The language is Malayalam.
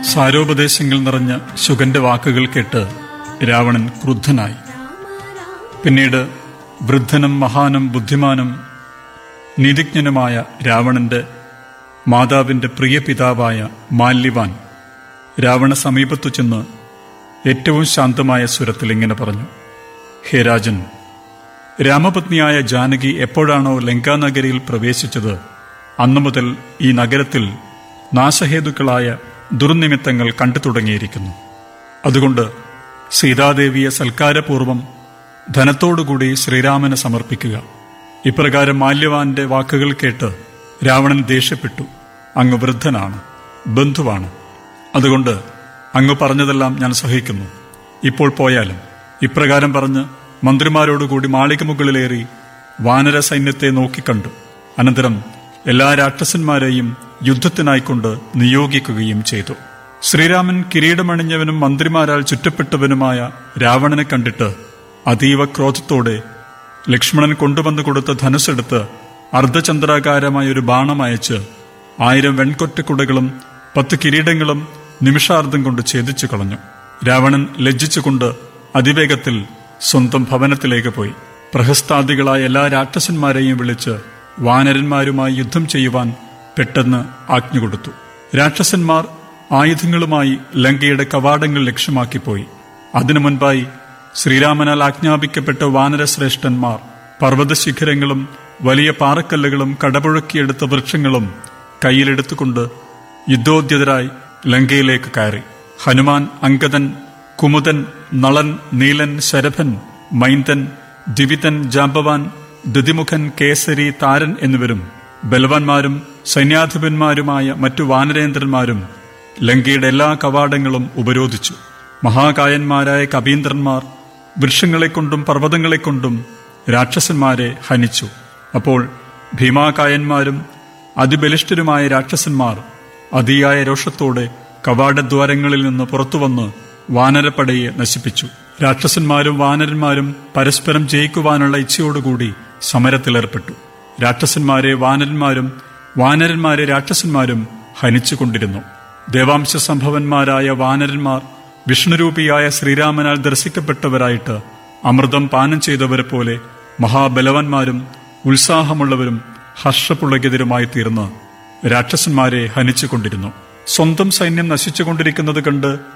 സാരോപദേശങ്ങൾ നിറഞ്ഞ ശുഗന്റെ വാക്കുകൾ കേട്ട് രാവണൻ ക്രുദ്ധനായി പിന്നീട് വൃദ്ധനും മഹാനും ബുദ്ധിമാനും നീതിജ്ഞനുമായ രാവണന്റെ മാതാവിന്റെ പ്രിയ പിതാവായ മാല്യവാൻ രാവണ സമീപത്തു ചെന്ന് ഏറ്റവും ശാന്തമായ സ്വരത്തിൽ ഇങ്ങനെ പറഞ്ഞു ഹേ രാജൻ രാമപത്നിയായ ജാനകി എപ്പോഴാണോ ലങ്കാനഗരിയിൽ പ്രവേശിച്ചത് അന്നു മുതൽ ഈ നഗരത്തിൽ നാശഹേതുക്കളായ ദുർനിമിത്തങ്ങൾ കണ്ടു തുടങ്ങിയിരിക്കുന്നു അതുകൊണ്ട് സീതാദേവിയെ സൽക്കാരപൂർവം ധനത്തോടുകൂടി ശ്രീരാമന് സമർപ്പിക്കുക ഇപ്രകാരം മാല്യവാന്റെ വാക്കുകൾ കേട്ട് രാവണൻ ദേഷ്യപ്പെട്ടു അങ്ങ് വൃദ്ധനാണ് ബന്ധുവാണ് അതുകൊണ്ട് അങ്ങ് പറഞ്ഞതെല്ലാം ഞാൻ സഹിക്കുന്നു ഇപ്പോൾ പോയാലും ഇപ്രകാരം പറഞ്ഞ് മന്ത്രിമാരോടുകൂടി മാളിക മുകളിലേറി വാനര സൈന്യത്തെ നോക്കിക്കണ്ടു അനന്തരം എല്ലാ രാക്ഷസന്മാരെയും യുദ്ധത്തിനായിക്കൊണ്ട് നിയോഗിക്കുകയും ചെയ്തു ശ്രീരാമൻ കിരീടമണിഞ്ഞവനും മന്ത്രിമാരാൽ ചുറ്റപ്പെട്ടവനുമായ രാവണനെ കണ്ടിട്ട് അതീവ ക്രോധത്തോടെ ലക്ഷ്മണൻ കൊണ്ടുവന്നു കൊടുത്ത ധനുസ്സെടുത്ത് അർദ്ധചന്ദ്രാകാരമായ ഒരു ബാണം അയച്ച് ആയിരം വെൺകൊറ്റക്കുടകളും പത്ത് കിരീടങ്ങളും നിമിഷാർദ്ധം കൊണ്ട് ഛേദിച്ചു കളഞ്ഞു രാവണൻ ലജ്ജിച്ചുകൊണ്ട് അതിവേഗത്തിൽ സ്വന്തം ഭവനത്തിലേക്ക് പോയി പ്രഹസ്താദികളായ എല്ലാ രാക്ഷസന്മാരെയും വിളിച്ച് വാനരന്മാരുമായി യുദ്ധം ചെയ്യുവാൻ പെട്ടെന്ന് ആജ്ഞ കൊടുത്തു രാക്ഷസന്മാർ ആയുധങ്ങളുമായി ലങ്കയുടെ കവാടങ്ങൾ ലക്ഷ്യമാക്കിപ്പോയി അതിനു മുൻപായി ശ്രീരാമനാൽ ആജ്ഞാപിക്കപ്പെട്ട വാനരശ്രേഷ്ഠന്മാർ പർവ്വതശിഖരങ്ങളും വലിയ പാറക്കല്ലുകളും കടപുഴക്കിയെടുത്ത വൃക്ഷങ്ങളും കയ്യിലെടുത്തുകൊണ്ട് യുദ്ധോദ്യതരായി ലങ്കയിലേക്ക് കയറി ഹനുമാൻ അങ്കദൻ കുമുദൻ നളൻ നീലൻ ശരഭൻ മൈന്ദൻ ദിവിതൻ ജാമ്പവാൻ ദതിമുഖൻ കേസരി താരൻ എന്നിവരും ബലവാന്മാരും സൈന്യാധിപന്മാരുമായ മറ്റു വാനരേന്ദ്രന്മാരും ലങ്കയുടെ എല്ലാ കവാടങ്ങളും ഉപരോധിച്ചു മഹാകായന്മാരായ കവീന്ദ്രന്മാർ വൃക്ഷങ്ങളെക്കൊണ്ടും പർവ്വതങ്ങളെക്കൊണ്ടും രാക്ഷസന്മാരെ ഹനിച്ചു അപ്പോൾ ഭീമാകായന്മാരും അതിബലിഷ്ഠരുമായ രാക്ഷസന്മാർ അതിയായ രോഷത്തോടെ കവാടദ്വാരങ്ങളിൽ നിന്ന് പുറത്തുവന്ന് വാനരപ്പടയെ നശിപ്പിച്ചു രാക്ഷസന്മാരും വാനരന്മാരും പരസ്പരം ജയിക്കുവാനുള്ള ഇച്ഛയോടുകൂടി സമരത്തിലേർപ്പെട്ടു രാക്ഷസന്മാരെ വാനരന്മാരും വാനരന്മാരെ രാക്ഷസന്മാരും ഹനിച്ചുകൊണ്ടിരുന്നു ദേവാംശ സംഭവന്മാരായ വാനരന്മാർ വിഷ്ണുരൂപിയായ ശ്രീരാമനാൽ ദർശിക്കപ്പെട്ടവരായിട്ട് അമൃതം പാനം ചെയ്തവരെ പോലെ മഹാബലവാന്മാരും ഉത്സാഹമുള്ളവരും ഹർഷപുളകിതരുമായി തീർന്ന് രാക്ഷസന്മാരെ ഹനിച്ചുകൊണ്ടിരുന്നു സ്വന്തം സൈന്യം നശിച്ചുകൊണ്ടിരിക്കുന്നത് കണ്ട്